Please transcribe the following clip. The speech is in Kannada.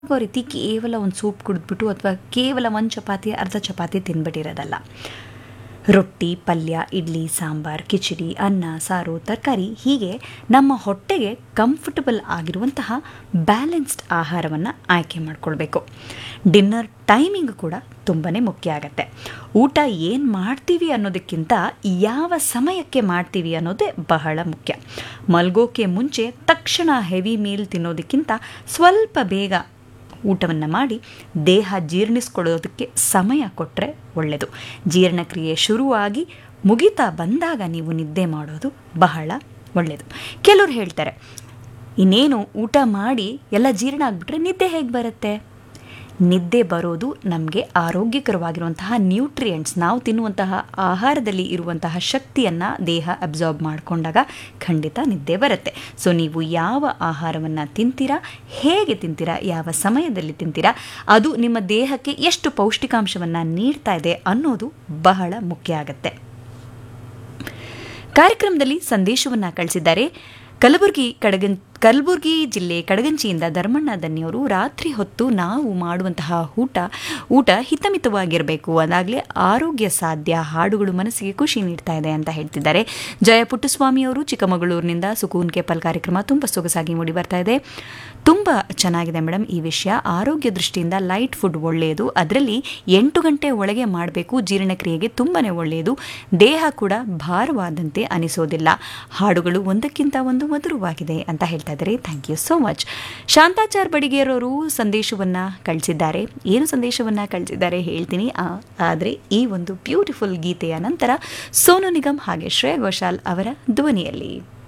ಆಗೋ ರೀತಿ ಕೇವಲ ಒಂದು ಸೂಪ್ ಕುಡಿದ್ಬಿಟ್ಟು ಅಥವಾ ಕೇವಲ ಒಂದು ಚಪಾತಿ ಅರ್ಧ ಚಪಾತಿ ತಿನ್ಬಿಟ್ಟಿರೋದಲ್ಲ ರೊಟ್ಟಿ ಪಲ್ಯ ಇಡ್ಲಿ ಸಾಂಬಾರ್ ಕಿಚಡಿ ಅನ್ನ ಸಾರು ತರಕಾರಿ ಹೀಗೆ ನಮ್ಮ ಹೊಟ್ಟೆಗೆ ಕಂಫರ್ಟಬಲ್ ಆಗಿರುವಂತಹ ಬ್ಯಾಲೆನ್ಸ್ಡ್ ಆಹಾರವನ್ನು ಆಯ್ಕೆ ಮಾಡಿಕೊಳ್ಬೇಕು ಡಿನ್ನರ್ ಟೈಮಿಂಗ್ ಕೂಡ ತುಂಬಾ ಮುಖ್ಯ ಆಗತ್ತೆ ಊಟ ಏನು ಮಾಡ್ತೀವಿ ಅನ್ನೋದಕ್ಕಿಂತ ಯಾವ ಸಮಯಕ್ಕೆ ಮಾಡ್ತೀವಿ ಅನ್ನೋದೇ ಬಹಳ ಮುಖ್ಯ ಮಲ್ಗೋಕೆ ಮುಂಚೆ ತಕ್ಷಣ ಹೆವಿ ಮೀಲ್ ತಿನ್ನೋದಕ್ಕಿಂತ ಸ್ವಲ್ಪ ಬೇಗ ಊಟವನ್ನು ಮಾಡಿ ದೇಹ ಜೀರ್ಣಿಸ್ಕೊಳ್ಳೋದಕ್ಕೆ ಸಮಯ ಕೊಟ್ಟರೆ ಒಳ್ಳೆಯದು ಜೀರ್ಣಕ್ರಿಯೆ ಶುರುವಾಗಿ ಮುಗಿತಾ ಬಂದಾಗ ನೀವು ನಿದ್ದೆ ಮಾಡೋದು ಬಹಳ ಒಳ್ಳೆಯದು ಕೆಲವ್ರು ಹೇಳ್ತಾರೆ ಇನ್ನೇನು ಊಟ ಮಾಡಿ ಎಲ್ಲ ಜೀರ್ಣ ಆಗಿಬಿಟ್ರೆ ನಿದ್ದೆ ಹೇಗೆ ಬರುತ್ತೆ ನಿದ್ದೆ ಬರೋದು ನಮಗೆ ಆರೋಗ್ಯಕರವಾಗಿರುವಂತಹ ನ್ಯೂಟ್ರಿಯೆಂಟ್ಸ್ ನಾವು ತಿನ್ನುವಂತಹ ಆಹಾರದಲ್ಲಿ ಇರುವಂತಹ ಶಕ್ತಿಯನ್ನು ದೇಹ ಅಬ್ಸಾರ್ಬ್ ಮಾಡಿಕೊಂಡಾಗ ಖಂಡಿತ ನಿದ್ದೆ ಬರುತ್ತೆ ಸೊ ನೀವು ಯಾವ ಆಹಾರವನ್ನು ತಿಂತೀರಾ ಹೇಗೆ ತಿಂತೀರಾ ಯಾವ ಸಮಯದಲ್ಲಿ ತಿಂತೀರಾ ಅದು ನಿಮ್ಮ ದೇಹಕ್ಕೆ ಎಷ್ಟು ಪೌಷ್ಟಿಕಾಂಶವನ್ನು ನೀಡ್ತಾ ಇದೆ ಅನ್ನೋದು ಬಹಳ ಮುಖ್ಯ ಆಗುತ್ತೆ ಕಾರ್ಯಕ್ರಮದಲ್ಲಿ ಸಂದೇಶವನ್ನು ಕಳಿಸಿದ್ದಾರೆ ಕಲಬುರಗಿ ಕಡಗನ್ ಕಲಬುರಗಿ ಜಿಲ್ಲೆ ಕಡಗಂಚಿಯಿಂದ ಧರ್ಮಣ್ಣ ದನ್ನಿಯವರು ರಾತ್ರಿ ಹೊತ್ತು ನಾವು ಮಾಡುವಂತಹ ಊಟ ಊಟ ಹಿತಮಿತವಾಗಿರಬೇಕು ಅದಾಗಲೇ ಆರೋಗ್ಯ ಸಾಧ್ಯ ಹಾಡುಗಳು ಮನಸ್ಸಿಗೆ ಖುಷಿ ನೀಡ್ತಾ ಇದೆ ಅಂತ ಹೇಳ್ತಿದ್ದಾರೆ ಜಯ ಪುಟ್ಟಸ್ವಾಮಿಯವರು ಚಿಕ್ಕಮಗಳೂರಿನಿಂದ ಸುಕೂನ್ ಕೆಪಲ್ ಕಾರ್ಯಕ್ರಮ ತುಂಬ ಸೊಗಸಾಗಿ ಮೂಡಿ ಬರ್ತಾ ಇದೆ ತುಂಬ ಚೆನ್ನಾಗಿದೆ ಮೇಡಮ್ ಈ ವಿಷಯ ಆರೋಗ್ಯ ದೃಷ್ಟಿಯಿಂದ ಲೈಟ್ ಫುಡ್ ಒಳ್ಳೆಯದು ಅದರಲ್ಲಿ ಎಂಟು ಗಂಟೆ ಒಳಗೆ ಮಾಡಬೇಕು ಜೀರ್ಣಕ್ರಿಯೆಗೆ ತುಂಬಾ ಒಳ್ಳೆಯದು ದೇಹ ಕೂಡ ಭಾರವಾದಂತೆ ಅನಿಸೋದಿಲ್ಲ ಹಾಡುಗಳು ಒಂದಕ್ಕಿಂತ ಒಂದು ಮಧುರವಾಗಿದೆ ಅಂತ ಹೇಳ್ತಾ ಇದ್ದಾರೆ thank you so much Shantachar ಬಡಿಗೇರವರು ಸಂದೇಶವನ್ನು ಕಳಿಸಿದ್ದಾರೆ ಏನು ಸಂದೇಶವನ್ನು ಕಳಿಸಿದ್ದಾರೆ ಹೇಳ್ತೀನಿ ಆದರೆ ಈ ಒಂದು ಬ್ಯೂಟಿಫುಲ್ ಗೀತೆಯ ನಂತರ ಸೋನು ನಿಗಮ್ ಹಾಗೆ ಶ್ರೇಯಾ ಘೋಷಾಲ್ ಅವರ ಧ್ವನಿಯಲ್ಲಿ